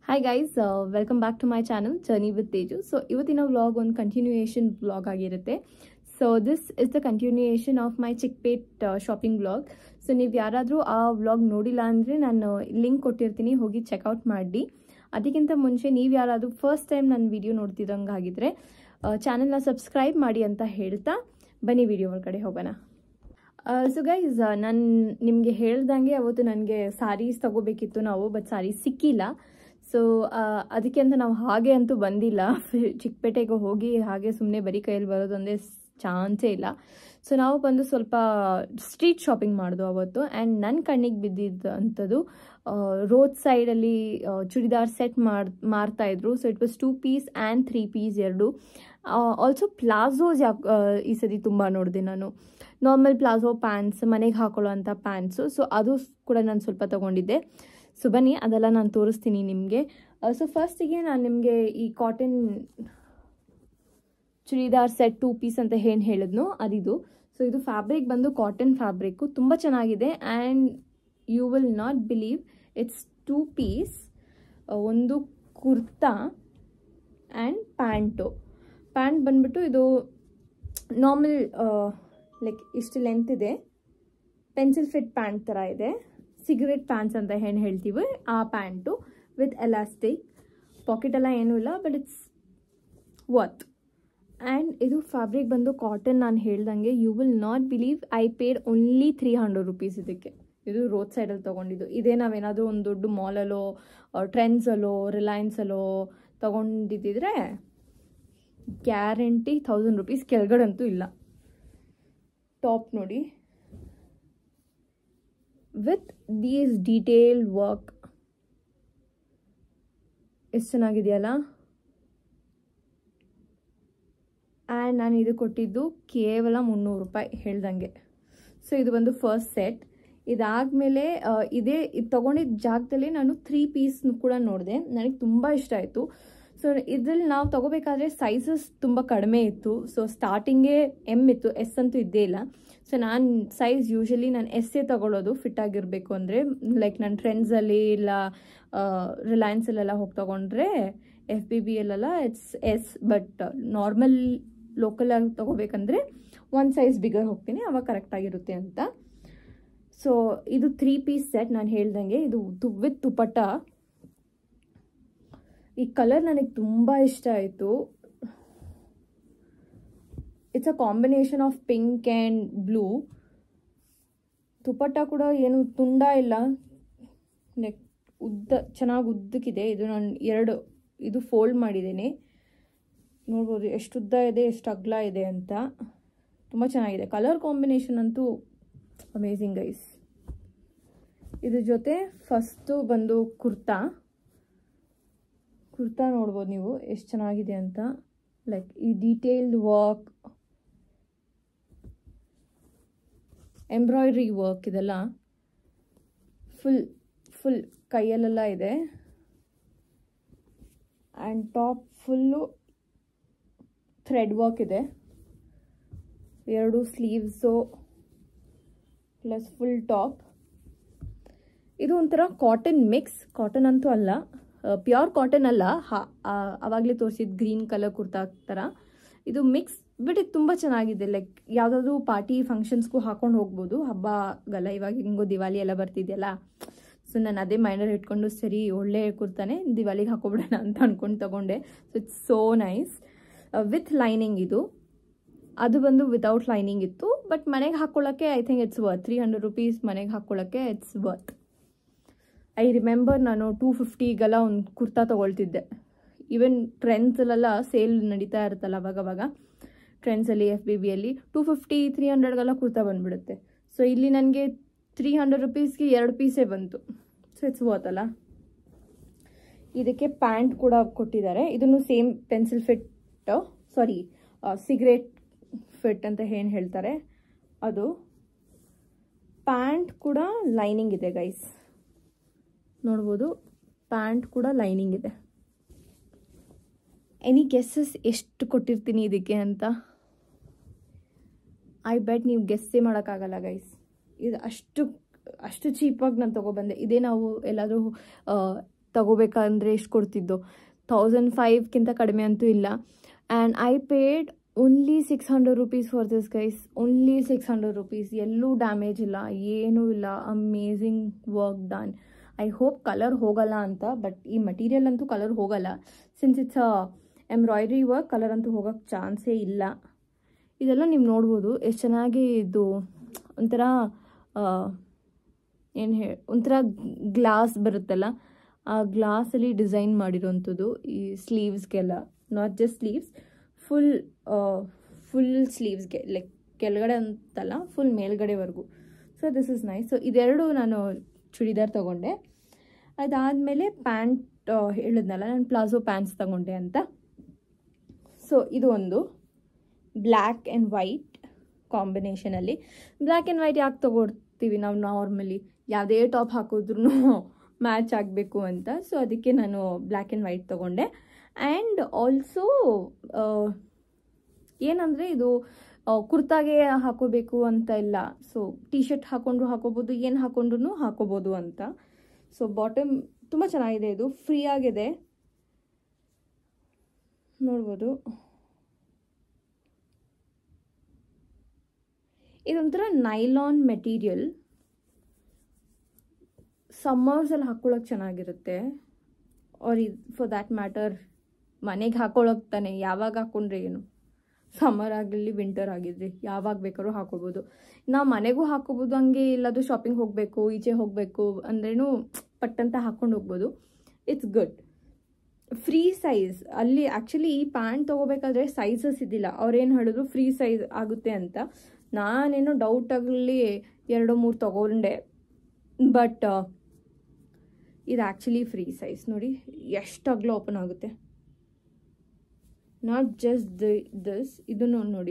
hi guys welcome back to my channel journey with Teju so ಇವತ್ತಿನ vlog ಒಂದು continuation vlog ಆಗಿರುತ್ತೆ so this is the continuation of my Chickpet shopping vlog so ನೀವು ಯಾರಾದರೂ ಆ vlog ನೋಡಿಲ್ಲ ಅಂದರೆ ನಾನು ಲಿಂಕ್ ಕೊಟ್ಟಿರ್ತೀನಿ ಹೋಗಿ ಚೆಕ್ಔಟ್ ಮಾಡಿ ಅದಕ್ಕಿಂತ ಮುಂಚೆ ನೀವು ಯಾರಾದರೂ ಫಸ್ಟ್ ಟೈಮ್ ನನ್ನ ವಿಡಿಯೋ ನೋಡ್ತಿದ್ದಂಗೆ ಆಗಿದ್ರೆ ಚಾನಲ್ನ ಸಬ್ಸ್ಕ್ರೈಬ್ ಮಾಡಿ ಅಂತ ಹೇಳ್ತಾ ಬನ್ನಿ ವಿಡಿಯೋ ಒಳಗಡೆ ಹೋಗೋಣ ಸೊ ಗೈಸ್ ನಾನು ನಿಮಗೆ ಹೇಳ್ದಂಗೆ ಅವತ್ತು ನನಗೆ ಸಾರೀಸ್ ತಗೋಬೇಕಿತ್ತು ನಾವು ಬಟ್ ಸಾರೀಸ್ ಸಿಕ್ಕಿಲ್ಲ ಸೊ ಅದಕ್ಕೆ ಅಂತ ನಾವು ಹಾಗೆ ಅಂತೂ ಬಂದಿಲ್ಲ ಚಿಕ್ಕಪೇಟೆಗೆ ಹೋಗಿ ಹಾಗೆ ಸುಮ್ಮನೆ ಬರೀ ಕೈಯಲ್ಲಿ ಬರೋದೊಂದೇ ಚಾನ್ಸೇ ಇಲ್ಲ ಸೊ ನಾವು ಬಂದು ಸ್ವಲ್ಪ ಸ್ಟ್ರೀಟ್ ಶಾಪಿಂಗ್ ಮಾಡಿದ್ವು ಅವತ್ತು ಆ್ಯಂಡ್ ನನ್ನ ಕಣ್ಣಿಗೆ ಬಿದ್ದಿದ್ದು ಅಂಥದ್ದು ರೋಡ್ ಸೈಡಲ್ಲಿ ಚೂಡಿದಾರ್ ಸೆಟ್ ಮಾಡ್ ಮಾರ್ತಾ ಇದ್ರು so it was two piece and three piece ಎರಡು ಆಲ್ಸೋ ಪ್ಲಾಝೋಸ್ ಯಾಕೆ ಈ ಸತಿ ತುಂಬ ನೋಡಿದೆ ನಾನು ನಾರ್ಮಲ್ ಪ್ಲಾಝೋ ಪ್ಯಾಂಟ್ಸ್ ಮನೆಗೆ ಹಾಕೊಳ್ಳೋ ಅಂಥ ಪ್ಯಾಂಟ್ಸು ಸೊ ಅದು ಕೂಡ ನಾನು ಸ್ವಲ್ಪ ತೊಗೊಂಡಿದ್ದೆ ಸೊ ಬನ್ನಿ ಅದೆಲ್ಲ ನಾನು ತೋರಿಸ್ತೀನಿ ನಿಮಗೆ ಸೊ ಫಸ್ಟಿಗೆ ನಾನು ನಿಮಗೆ ಈ cotton churidar set two piece ಅಂತ ಏನು ಹೇಳಿದ್ನೋ ಅದಿದು ಸೊ ಇದು ಫ್ಯಾಬ್ರಿಕ್ ಬಂದು ಕಾಟನ್ ಫ್ಯಾಬ್ರಿಕ್ಕು ತುಂಬ ಚೆನ್ನಾಗಿದೆ and you will not believe it's two piece ಒಂದು ಕುರ್ತಾ ಆ್ಯಂಡ್ ಪ್ಯಾಂಟು ಪ್ಯಾಂಟ್ ಬಂದ್ಬಿಟ್ಟು ಇದು ನಾರ್ಮಲ್ ಲೈಕ್ ಇಷ್ಟು ಲೆಂತ್ ಇದೆ ಪೆನ್ಸಿಲ್ ಫಿಟ್ ಪ್ಯಾಂಟ್ ಥರ ಇದೆ ಸಿಗರೆಟ್ ಪ್ಯಾಂಟ್ಸ್ ಅಂತ ಏನು ಹೇಳ್ತೀವಿ ಆ ಪ್ಯಾಂಟು ವಿತ್ ಎಲಾಸ್ಟಿಕ್ ಪಾಕೆಟ್ ಎಲ್ಲ ಏನೂ ಇಲ್ಲ ಬಟ್ ಇಟ್ಸ್ ವರ್ತ್ ಆ್ಯಂಡ್ ಇದು ಫ್ಯಾಬ್ರಿಕ್ ಬಂದು ಕಾಟನ್ ನಾನು ಹೇಳ್ದಂಗೆ you will not believe I paid only three hundred rupees ಇದಕ್ಕೆ ಇದು ರೋಡ್ ಸೈಡಲ್ಲಿ ತೊಗೊಂಡಿದ್ದು ಇದೇ ನಾವೇನಾದರೂ ಒಂದು ದೊಡ್ಡ ಮಾಲಲ್ಲೋ ಟ್ರೆಂಡ್ಸಲ್ಲೋ ರಿಲಯನ್ಸಲ್ಲೋ ತೊಗೊಂಡಿದ್ದಿದ್ರೆ ಗ್ಯಾರಂಟಿ ಥೌಸಂಡ್ ರುಪೀಸ್ ಕೆಳಗಡಂತೂ ಇಲ್ಲ ಟಾಪ್ ನೋಡಿ ವಿತ್ ದೀಸ್ ಡೀಟೇಲ್ ವರ್ಕ್ ಎಷ್ಟು ಚೆನ್ನಾಗಿದೆಯಲ್ಲ ಆ್ಯಂಡ್ ನಾನು ಇದು ಕೊಟ್ಟಿದ್ದು ಕೇವಲ ಮುನ್ನೂರು ರೂಪಾಯಿ ಹೇಳ್ದಂಗೆ ಸೊ ಇದು ಬಂದು ಫಸ್ಟ್ ಸೆಟ್ ಇದಾದಮೇಲೆ ಇದೇ ಇದು ತೊಗೊಂಡಿದ್ದ ಜಾಗದಲ್ಲಿ ನಾನು ತ್ರೀ ಪೀಸ್ ಕೂಡ ನೋಡಿದೆ ನನಗೆ ತುಂಬ ಇಷ್ಟ ಆಯಿತು ಸೊ ಇದರಲ್ಲಿ ನಾವು ತೊಗೋಬೇಕಾದ್ರೆ ಸೈಜಸ್ ತುಂಬ ಕಡಿಮೆ ಇತ್ತು ಸೊ ಸ್ಟಾರ್ಟಿಂಗೇ ಎಮ್ ಇತ್ತು ಎಸ್ ಅಂತೂ ಇದ್ದೇ ಇಲ್ಲ ಸೊ ನಾನು ಸೈಜ್ ಯೂಶಲಿ ನಾನು ಎಸ್ಸೇ ತೊಗೊಳ್ಳೋದು ಫಿಟ್ ಆಗಿರಬೇಕು ಅಂದರೆ ಲೈಕ್ ನನ್ನ ಟ್ರೆಂಡ್ಸಲ್ಲಿ ಇಲ್ಲ ರಿಲಯನ್ಸಲ್ಲೆಲ್ಲ ಹೋಗಿ ತೊಗೊಂಡ್ರೆ ಎಫ್ ಬಿ ಬಿ ಎಲ್ಲೆಲ್ಲ ಇಟ್ಸ್ ಎಸ್ ಬಟ್ ನಾರ್ಮಲ್ ಲೋಕಲಾಗಿ ತೊಗೋಬೇಕಂದ್ರೆ ಒಂದು ಸೈಜ್ ಬಿಗರ್ ಹೋಗ್ತೀನಿ ಅವಾಗ ಕರೆಕ್ಟಾಗಿರುತ್ತೆ ಅಂತ ಸೊ ಇದು ತ್ರೀ ಪೀಸ್ ಸೆಟ್ ನಾನು ಹೇಳ್ದಂಗೆ ಇದು ತು ವಿತ್ ತುಪಟ ಈ ಕಲರ್ ನನಗೆ ತುಂಬ ಇಷ್ಟ ಆಯಿತು it's a combination of pink and blue ತುಪಟ ಕೂಡ ಏನು ತುಂಡ ಇಲ್ಲ ನೆಕ್ ಉದ್ದ ಚೆನ್ನಾಗಿ ಉದ್ದಕ್ಕಿದೆ ಇದು ನಾನು ಎರಡು ಇದು ಫೋಲ್ಡ್ ಮಾಡಿದ್ದೀನಿ ನೋಡ್ಬೋದು ಎಷ್ಟು ಉದ್ದ ಇದೆ ಎಷ್ಟು ಅಗ್ಲ ಇದೆ ಅಂತ ತುಂಬ ಚೆನ್ನಾಗಿದೆ ಕಲರ್ ಕಾಂಬಿನೇಷನ್ ಅಂತೂ ಅಮೇಝಿಂಗ್ ಗೈಸ್ ಇದ್ರ ಜೊತೆ ಫಸ್ಟು ಬಂದು ಕುರ್ತಾ ಕುರ್ತಾ ನೋಡ್ಬೋದು ನೀವು ಎಷ್ಟು ಚೆನ್ನಾಗಿದೆ ಅಂತ ಲೈಕ್ ಈ ಡೀಟೇಲ್ಡ್ ವರ್ಕ್ ಎಂಬ್ರಾಯ್ಡ್ರಿ ವರ್ಕ್ ಇದೆಲ್ಲ ಫುಲ್ ಫುಲ್ ಕೈಯಲ್ಲೆಲ್ಲ ಇದೆ and top full thread work ಇದೆ ಎರಡು ಸ್ಲೀವ್ಸು ಪ್ಲಸ್ ಫುಲ್ ಟಾಪ್ ಇದು ಒಂಥರ ಕಾಟನ್ ಮಿಕ್ಸ್ ಕಾಟನ್ ಅಂತೂ ಅಲ್ಲ ಪ್ಯೂರ್ ಕಾಟನ್ ಅಲ್ಲ ಹಾ ಆವಾಗಲೇ ತೋರಿಸಿದ ಗ್ರೀನ್ ಕಲರ್ ಕುರ್ತಾ ಥರ ಇದು ಮಿಕ್ಸ್ ಬಟ್ ಇದು ತುಂಬ ಚೆನ್ನಾಗಿದೆ ಲೈಕ್ ಯಾವುದಾದ್ರೂ ಪಾರ್ಟಿ ಫಂಕ್ಷನ್ಸ್ಗೂ ಹಾಕೊಂಡು ಹೋಗ್ಬೋದು ಹಬ್ಬಗಲ್ಲ ಇವಾಗ ಹಿಂಗೋ ದಿವಾಲಿ ಎಲ್ಲ ಬರ್ತಿದೆಯಲ್ಲ ಸೊ ನಾನು ಅದೇ ಮೈಂಡಲ್ಲಿ ಇಟ್ಕೊಂಡು ಸರಿ ಒಳ್ಳೆ ಕುರ್ತಾನೆ ದಿವಾಲಿಗೆ ಹಾಕೋಬಿಡೋಣ ಅಂತ ಅಂದ್ಕೊಂಡು ತೊಗೊಂಡೆ so it's so nice with lining ಇದು ಅದು ಬಂದು ವಿತೌಟ್ ಲೈನಿಂಗ್ ಇತ್ತು ಬಟ್ ಮನೆಗೆ ಹಾಕ್ಕೊಳ್ಳೋಕ್ಕೆ I think it's worth three hundred rupees ಮನೆಗೆ ಹಾಕ್ಕೊಳ್ಳೋಕ್ಕೆ ಇಟ್ಸ್ ವರ್ತ್ ಐ ರಿಮೆಂಬರ್ ನಾನು ಟೂ ಫಿಫ್ಟಿಗೆಲ್ಲ ಒಂದು ಕುರ್ತಾ ತೊಗೊಳ್ತಿದ್ದೆ ಈವನ್ ಟ್ರೆಂಡ್ಸಲ್ಲೆಲ್ಲ ಸೇಲ್ ನಡೀತಾ ಇರುತ್ತಲ್ಲ ಅವಾಗವಾಗ ಟ್ರೆಂಡ್ಸಲ್ಲಿ ಎಫ್ ಬಿ ಬಿಯಲ್ಲಿ ಟೂ ಫಿಫ್ಟಿ ತ್ರೀ ಹಂಡ್ರೆಡ್ಗೆಲ್ಲ ಕುರ್ತಾ ಬಂದುಬಿಡುತ್ತೆ ಸೊ ಇಲ್ಲಿ ನನಗೆ ತ್ರೀ ಹಂಡ್ರೆಡ್ ರುಪೀಸ್ಗೆ ಎರಡು ಪೀಸೇ ಬಂತು ಸೊ ಇಟ್ಸ್ ವರ್ತ್ ಅಲ್ಲ ಇದಕ್ಕೆ ಪ್ಯಾಂಟ್ ಕೂಡ ಕೊಟ್ಟಿದ್ದಾರೆ ಇದನ್ನು same pencil fit sorry cigarette fit ಅಂತ ಏನು ಹೇಳ್ತಾರೆ ಅದು ಪ್ಯಾಂಟ್ ಕೂಡ ಲೈನಿಂಗ್ ಇದೆ ಗೈಸ್ ನೋಡ್ಬೋದು ಪ್ಯಾಂಟ್ ಕೂಡ ಲೈನಿಂಗ್ ಇದೆ ಎನಿ ಗೆಸ್ಸಸ್ ಎಷ್ಟು ಕೊಟ್ಟಿರ್ತೀನಿ ಇದಕ್ಕೆ ಅಂತ ಐ ಬೆಟ್ ನೀವು ಗೆಸ್ಸೇ ಮಾಡೋಕ್ಕಾಗಲ್ಲ ಗೈಸ್ ಇದು ಅಷ್ಟು ಅಷ್ಟು ಚೀಪಾಗಿ ನಾನು ತೊಗೊಬಂದೆ ಇದೇ ನಾವು ಎಲ್ಲಾದರೂ ತಗೋಬೇಕಂದ್ರೆ ಎಷ್ಟು ಕೊಡ್ತಿದ್ದೋ ತೌಸಂಡ್ ಫೈವ್ಗಿಂತ ಕಡಿಮೆ ಅಂತೂ ಇಲ್ಲ and I paid only six hundred rupees for this guys only six hundred rupees ಎಲ್ಲೂ ಡ್ಯಾಮೇಜ್ ಇಲ್ಲ ಏನೂ ಇಲ್ಲ amazing work done I hope colour ಹೋಗಲ್ಲ ಅಂತ ಬಟ್ ಈ ಮಟೀರಿಯಲ್ ಅಂತೂ ಕಲರ್ ಹೋಗಲ್ಲ since it's a embroidery work colour ಅಂತೂ ಹೋಗೋಕ್ಕೆ ಚಾನ್ಸೇ ಇಲ್ಲ ಇದೆಲ್ಲ ನೀವು ನೋಡ್ಬೋದು ಎಷ್ಟು ಚೆನ್ನಾಗಿ ಇದು ಒಂಥರ ಏನು ಹೇ ಒಂಥರ ಗ್ಲಾಸ್ ಬರುತ್ತಲ್ಲ ಆ ಗ್ಲಾಸಲ್ಲಿ ಡಿಸೈನ್ ಮಾಡಿರೋವಂಥದ್ದು ಈ ಸ್ಲೀವ್ಸ್ಗೆಲ್ಲ not just sleeves full full ಸ್ಲೀವ್ಸ್ಗೆ ಲೈಕ್ ಕೆಳಗಡೆ ಅಂತಲ್ಲ ಫುಲ್ ಮೇಲ್ಗಡೆವರೆಗೂ so this is nice so ಇದೆರಡು ನಾನು ಚೂಡಿದಾರ್ ತೊಗೊಂಡೆ ಅದಾದಮೇಲೆ ಪ್ಯಾಂಟ್ ಹೇಳಿದ್ನಲ್ಲ ನಾನು ಪ್ಲಾಜೋ ಪ್ಯಾಂಟ್ಸ್ ತೊಗೊಂಡೆ ಅಂತ ಸೊ ಇದು ಒಂದು ಬ್ಲ್ಯಾಕ್ ಆ್ಯಂಡ್ ವೈಟ್ ಕಾಂಬಿನೇಷನಲ್ಲಿ ಬ್ಲ್ಯಾಕ್ ಆ್ಯಂಡ್ ವೈಟ್ ಯಾಕೆ ತೊಗೊಳ್ತೀವಿ ನಾವು ನಾರ್ಮಲಿ ಯಾವುದೇ ಟಾಪ್ ಹಾಕಿದ್ರೂ ಮ್ಯಾಚ್ ಆಗಬೇಕು ಅಂತ ಸೊ ಅದಕ್ಕೆ ನಾನು ಬ್ಲ್ಯಾಕ್ ಆ್ಯಂಡ್ ವೈಟ್ ತೊಗೊಂಡೆ ಆ್ಯಂಡ್ ಆಲ್ಸೋ ಏನಂದರೆ ಇದು ಕುರ್ತಾಗೆ ಹಾಕೋಬೇಕು ಅಂತ ಇಲ್ಲ ಸೊ ಟಿ ಶರ್ಟ್ ಹಾಕೊಂಡ್ರು ಹಾಕೋಬೋದು ಏನು ಹಾಕೊಂಡ್ರು ಹಾಕೋಬೋದು ಅಂತ ಸೊ ಬಾಟಮ್ ತುಂಬ ಚೆನ್ನಾಗಿದೆ ಇದು ಫ್ರೀ ಆಗಿದೆ ನೋಡ್ಬೋದು ಇದೊಂಥರ ನೈಲಾನ್ ಮೆಟೀರಿಯಲ್ ಸಮ್ಮರ್ಸಲ್ಲಿ ಹಾಕ್ಕೊಳಕ್ಕೆ ಚೆನ್ನಾಗಿರುತ್ತೆ ಆರ್ ಇದು ಫಾರ್ ದ್ಯಾಟ್ ಮ್ಯಾಟರ್ ಮನೆಗೆ ಹಾಕ್ಕೊಳಕ್ಕೆ ತಾನೆ ಯಾವಾಗ ಹಾಕ್ಕೊಂಡ್ರೆ ಏನು ಸಮ್ಮರ್ ಆಗಲಿ ವಿಂಟರ್ ಆಗಿದ್ರಿ ಯಾವಾಗ ಬೇಕಾದ್ರೂ ಹಾಕೋಬೋದು ನಾವು ಮನೆಗೂ ಹಾಕೋಬೋದು ಹಂಗೆ ಇಲ್ಲದು ಶಾಪಿಂಗ್ ಹೋಗಬೇಕು ಈಚೆ ಹೋಗಬೇಕು ಅಂದ್ರೇನು ಪಟ್ಟಂತ ಹಾಕ್ಕೊಂಡು ಹೋಗ್ಬೋದು ಇಟ್ಸ್ ಗುಡ್ ಫ್ರೀ ಸೈಜ್ ಅಲ್ಲಿ ಆ್ಯಕ್ಚುಲಿ ಈ ಪ್ಯಾಂಟ್ ತೊಗೋಬೇಕಾದ್ರೆ ಸೈಜಸ್ ಇದ್ದಿಲ್ಲ ಅವ್ರೇನು ಹೇಳಿದ್ರು ಫ್ರೀ ಸೈಜ್ ಆಗುತ್ತೆ ಅಂತ ನಾನೇನೋ ಡೌಟಾಗಲಿ ಎರಡು ಮೂರು ತೊಗೊಂಡೆ ಬಟ್ ಇದು ಆ್ಯಕ್ಚುಲಿ ಫ್ರೀ ಸೈಜ್ ನೋಡಿ ಎಷ್ಟು ಅಗಲ ಓಪನ್ ಆಗುತ್ತೆ ನಾಟ್ ಜಸ್ಟ್ ದಿ ದಿಸ್ ಇದನ್ನು ನೋಡಿ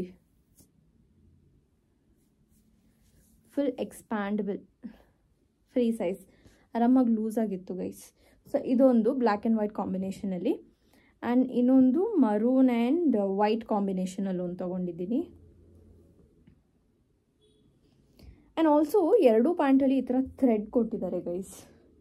ಫುಲ್ ಎಕ್ಸ್ಪ್ಯಾಂಡಬಲ್ ಫ್ರೀ ಸೈಜ್ ಆರಾಮಾಗಿ ಲೂಸ್ ಆಗಿತ್ತು ಗೈಸ್ ಸೊ ಇದೊಂದು ಬ್ಲ್ಯಾಕ್ ಆ್ಯಂಡ್ ವೈಟ್ ಕಾಂಬಿನೇಷನಲ್ಲಿ ಆ್ಯಂಡ್ ಇನ್ನೊಂದು ಮರೂನ್ ಆ್ಯಂಡ್ ವೈಟ್ ಕಾಂಬಿನೇಷನಲ್ಲಿ ಒಂದು ತೊಗೊಂಡಿದ್ದೀನಿ ಆ್ಯಂಡ್ ಆಲ್ಸೋ ಎರಡೂ ಪ್ಯಾಂಟಲ್ಲಿ ಈ ಥರ ಥ್ರೆಡ್ ಕೊಟ್ಟಿದ್ದಾರೆ ಗೈಸ್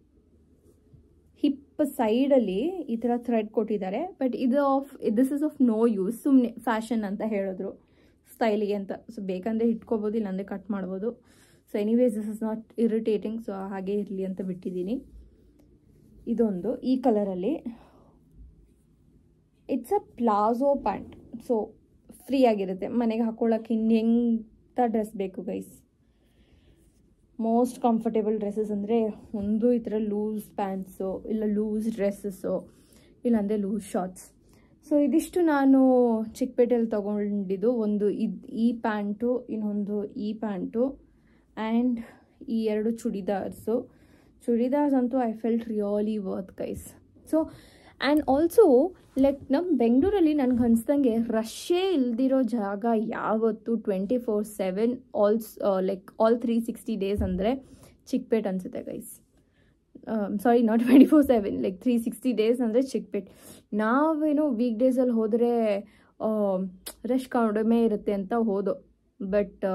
ಹಿಪ್ ಸೈಡಲ್ಲಿ ಈ ಥರ ಥ್ರೆಡ್ ಕೊಟ್ಟಿದ್ದಾರೆ ಬಟ್ ಇದು of this is of no use ಸುಮ್ಮನೆ ಫ್ಯಾಷನ್ ಅಂತ ಹೇಳಿದ್ರು ಸ್ಟೈಲಿಗೆ ಅಂತ ಸೊ ಬೇಕಂದರೆ ಇಟ್ಕೋಬೋದು ಇಲ್ಲಾಂದರೆ ಕಟ್ ಮಾಡ್ಬೋದು so anyways this is not irritating so ಹಾಗೆ ಇರಲಿ ಅಂತ ಬಿಟ್ಟಿದ್ದೀನಿ ಇದೊಂದು ಈ ಕಲರಲ್ಲಿ it's a palazzo pant so free ಆಗಿರುತ್ತೆ ಮನೆಗೆ ಹಾಕೊಳ್ಳೋಕೆ ಇನ್ನು ಹೆಂತ ಡ್ರೆಸ್ ಬೇಕು ಗೈಸ್ ಮೋಸ್ಟ್ ಕಂಫರ್ಟೇಬಲ್ ಡ್ರೆಸ್ಸಸ್ ಅಂದರೆ ಒಂದು ಈ ಥರ ಲೂಸ್ ಪ್ಯಾಂಟ್ಸು ಇಲ್ಲ ಲೂಸ್ ಡ್ರೆಸ್ಸಸ್ಸು ಇಲ್ಲಾಂದರೆ ಲೂಸ್ ಶಾರ್ಟ್ಸ್ ಸೊ ಇದಿಷ್ಟು ನಾನು ಚಿಕ್ಕಪೇಟೆಯಲ್ಲಿ ತೊಗೊಂಡಿದ್ದು ಒಂದು ಇದು ಈ ಪ್ಯಾಂಟು ಇನ್ನೊಂದು ಈ ಪ್ಯಾಂಟು ಆ್ಯಂಡ್ ಈ ಎರಡು ಚೂಡಿದಾರ್ಸು ಚೂಡಿದಾರ್ಸ್ ಅಂತೂ I felt really worth guys so and also like ನಮ್ಮ ಬೆಂಗಳೂರಲ್ಲಿ ನನಗೆ ಅನ್ಸ್ದಂಗೆ ರಶ್ಶೇ ಇಲ್ದಿರೋ ಜಾಗ ಯಾವತ್ತು twenty four seven also like all three sixty days ಅಂದರೆ ಚಿಕ್ಕಪೇಟ್ ಅನಿಸುತ್ತೆ guys sorry not twenty four seven like three sixty days ಅಂದರೆ ಚಿಕ್ಕಪೇಟ್ ನಾವೇನೋ ವೀಕ್ ಡೇಸಲ್ಲಿ ಹೋದರೆ ರಶ್ ಕಡಿಮೆ ಇರುತ್ತೆ ಅಂತ ಹೋದೋ but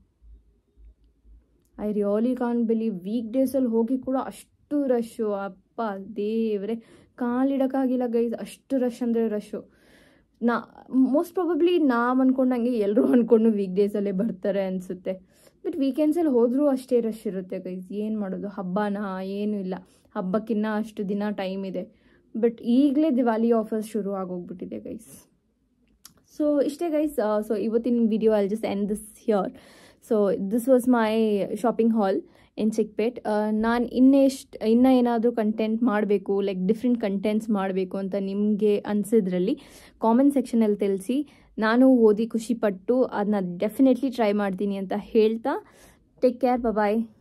I really can't believe week ಡೇಸಲ್ಲಿ ಹೋಗಿ ಕೂಡ ಅಷ್ಟು ರಶ್ಶು ಅಪ್ಪ ದೇವ್ರೆ ಕಾಲಿಡೋಕ್ಕಾಗಿಲ್ಲ ಗೈಸ್ ಅಷ್ಟು ರಶ್ ಅಂದರೆ ರಶ್ಶು ನಾ ಮೋಸ್ಟ್ ಪ್ರಾಬಬ್ಲಿ ನಾವು ಅಂದ್ಕೊಂಡಂಗೆ ಎಲ್ಲರೂ ಅಂದ್ಕೊಂಡು ವೀಕ್ ಡೇಸಲ್ಲೇ ಬರ್ತಾರೆ ಅನಿಸುತ್ತೆ ಬಟ್ ವೀಕೆಂಡ್ಸಲ್ಲಿ ಹೋದರೂ ಅಷ್ಟೇ ರಶ್ ಇರುತ್ತೆ ಗೈಸ್ ಏನು ಮಾಡೋದು ಹಬ್ಬನಾ ಏನೂ ಇಲ್ಲ ಹಬ್ಬಕ್ಕಿನ್ನ ಅಷ್ಟು ದಿನ ಟೈಮ್ ಇದೆ ಬಟ್ ಈಗಲೇ ದಿವಾಲಿ ಆಫರ್ಸ್ ಶುರು ಆಗೋಗ್ಬಿಟ್ಟಿದೆ ಗೈಸ್ ಸೊ ಇಷ್ಟೇ ಗೈಸ್ ಸೊ ಇವತ್ತಿನ video I'll just end this here so this was my shopping haul in Chickpet ನಾನು ಇನ್ನೆಷ್ಟು ಇನ್ನೂ ಏನಾದರೂ ಕಂಟೆಂಟ್ ಮಾಡಬೇಕು ಲೈಕ್ ಡಿಫ್ರೆಂಟ್ ಕಂಟೆಂಟ್ಸ್ ಮಾಡಬೇಕು ಅಂತ ನಿಮಗೆ ಅನಿಸಿದ್ರಲ್ಲಿ ಕಾಮೆಂಟ್ ಸೆಕ್ಷನಲ್ಲಿ ತಿಳಿಸಿ ನಾನು ಓದಿ ಖುಷಿಪಟ್ಟು ಅದನ್ನ ಡೆಫಿನೆಟ್ಲಿ ಟ್ರೈ ಮಾಡ್ತೀನಿ ಅಂತ ಹೇಳ್ತಾ ಟೇಕ್ ಕೇರ್ ಬಾಯ್